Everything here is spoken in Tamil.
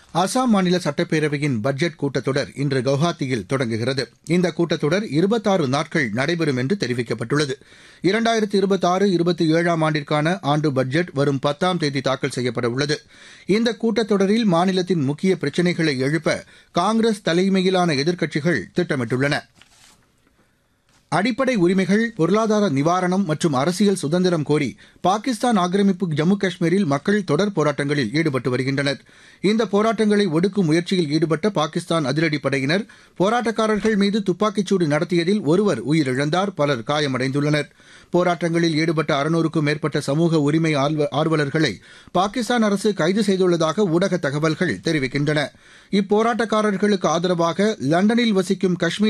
அசாம் மாநில சட்டப்பேரவையின் பட்ஜெட் கூட்டத்தொடர் இன்று கவுஹாத்தியில் தொடங்குகிறது இந்த கூட்டத்தொடர் இருபத்தாறு நாட்கள் நடைபெறும் என்று தெரிவிக்கப்பட்டுள்ளது இரண்டாயிரத்து இருபத்தாறு இருபத்தி ஏழாம் ஆண்டிற்கான ஆண்டு பட்ஜெட் வரும் பத்தாம் தேதி தாக்கல் செய்யப்பட உள்ளது இந்த கூட்டத்தொடரில் மாநிலத்தின் முக்கிய பிரச்சினைகளை எழுப்ப காங்கிரஸ் தலைமையிலான எதிர்க்கட்சிகள் திட்டமிட்டுள்ளன அடிப்படை உரிமைகள் பொருளாதார நிவாரணம் மற்றும் அரசியல் சுதந்திரம் கோரி பாகிஸ்தான் ஆக்கிரமிப்பு ஜம்மு காஷ்மீரில் மக்கள் தொடர் போராட்டங்களில் ஈடுபட்டு வருகின்றனர் இந்த போராட்டங்களை ஒடுக்கும் முயற்சியில் ஈடுபட்ட பாகிஸ்தான் அதிரடிப் படையினர் போராட்டக்காரர்கள் மீது துப்பாக்கிச்சூடு நடத்தியதில் ஒருவர் உயிரிழந்தார் பலர் காயமடைந்துள்ளனர் போராட்டங்களில் ஈடுபட்ட அறுநூறுக்கும் மேற்பட்ட சமூக உரிமை ஆர்வலர்களை பாகிஸ்தான் அரசு கைது செய்துள்ளதாக ஊடக தகவல்கள் தெரிவிக்கின்றன இப்போராட்டக்காரர்களுக்கு ஆதரவாக லண்டனில் வசிக்கும் காஷ்மீர்